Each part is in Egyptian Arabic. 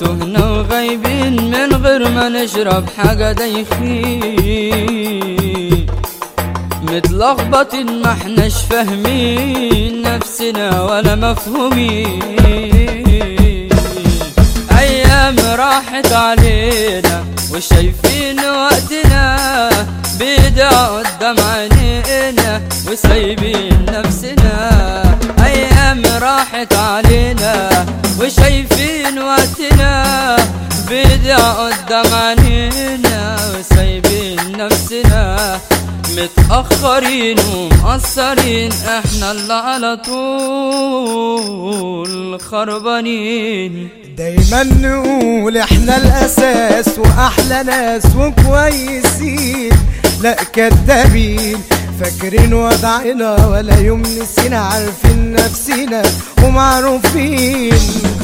تهنا وغايبين من غير ما نشرب حاجة دايخين متلخبطين ما احناش فاهمين نفسنا ولا مفهومين ايام راحت علينا وشايفين وقتنا بيدع قدام عينينا وسايبين نفسنا ايام راحت علينا وشايفين وقتنا بيدع قدام عينينا وسايبين نفسنا متأخرين ومقصرين احنا اللي على طول خربانين دايما نقول احنا الاساس واحلى ناس وكويسين لا كدابين فاكرين وضعنا ولا يوم نسينا عارفين نفسنا ومعروفين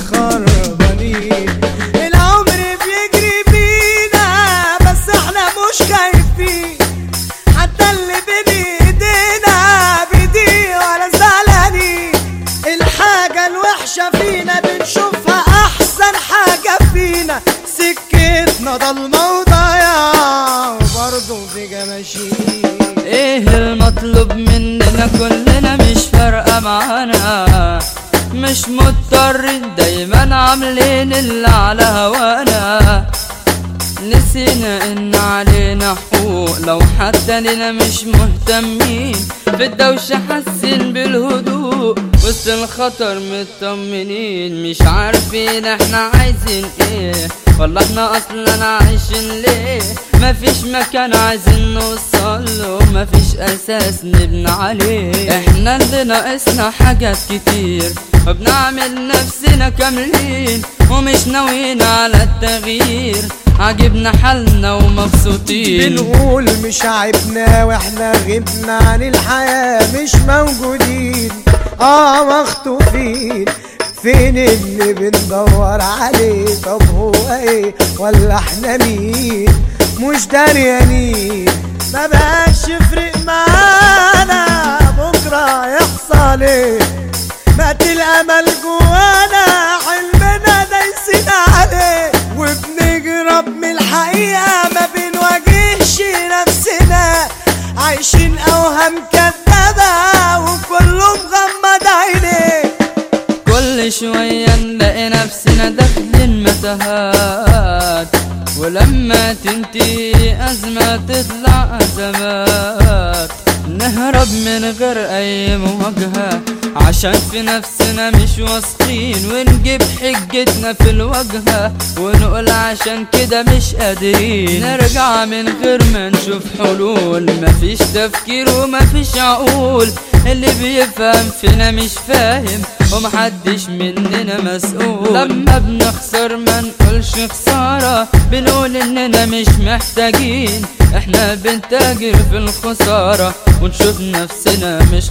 خربانين العمر بيجري بينا بس احنا مش خايفين حتى اللي بين ايدينا بيضيع ولا زعلانين الحاجة الوحشة فينا بنشوفها أحسن حاجة فينا سكتنا ضلمة وضياع وبرضه في جماشين ايه المطلوب مننا كلنا مش فارقة معانا مش مضطرين دايما عاملين اللي على هوانا نسينا ان علينا حقوق لو حتى لنا مش مهتمين في الدوشة حاسين بالهدوء وسط الخطر مطمنين مش عارفين احنا عايزين ايه والله احنا اصلا عايشين ليه مفيش مكان عايزين نوصل له مفيش اساس نبني عليه احنا اللي ناقصنا حاجات كتير وبنعمل نفسنا كاملين ومش ناويين على التغيير عجبنا حالنا ومبسوطين بنقول مش عيبنا واحنا غبنا عن الحياة مش موجودين اه مخطوفين فين اللي بندور عليه طب هو ايه ولا احنا مين مش دريانين ما بقاش يفرق معانا بكرة يحصل ايه مات الامل جوانا حلمنا دايسين عليه وبنجرب من الحقيقة ما بنواجهش نفسنا عايشين اوهام كدابة وكله مغمض عينيه كل شوية نلاقي نفسنا داخلين متاهات ولما تنتهي أزمة تطلع أزمات نهرب من غير أي مواجهة عشان في نفسنا مش واثقين ونجيب حجتنا في الواجهة ونقول عشان كده مش قادرين نرجع من غير ما نشوف حلول مفيش تفكير ومفيش عقول اللي بيفهم فينا مش فاهم ومحدش مننا مسؤول لما بنخسر ما نقولش خسارة بنقول اننا مش محتاجين احنا بنتاجر في الخسارة ونشوف نفسنا مش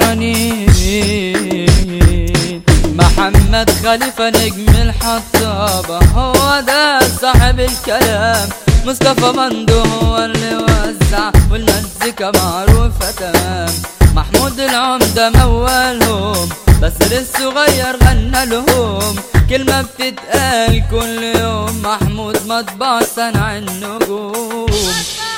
خسرانين محمد خليفة نجم الحطابة هو ده صاحب الكلام مصطفى مندو هو اللي وزع والمزيكا معروفة تمام محمود العمدة موالهم بس الصغير غنى لهم كلمة بتتقال كل يوم محمود مطبع صنع النجوم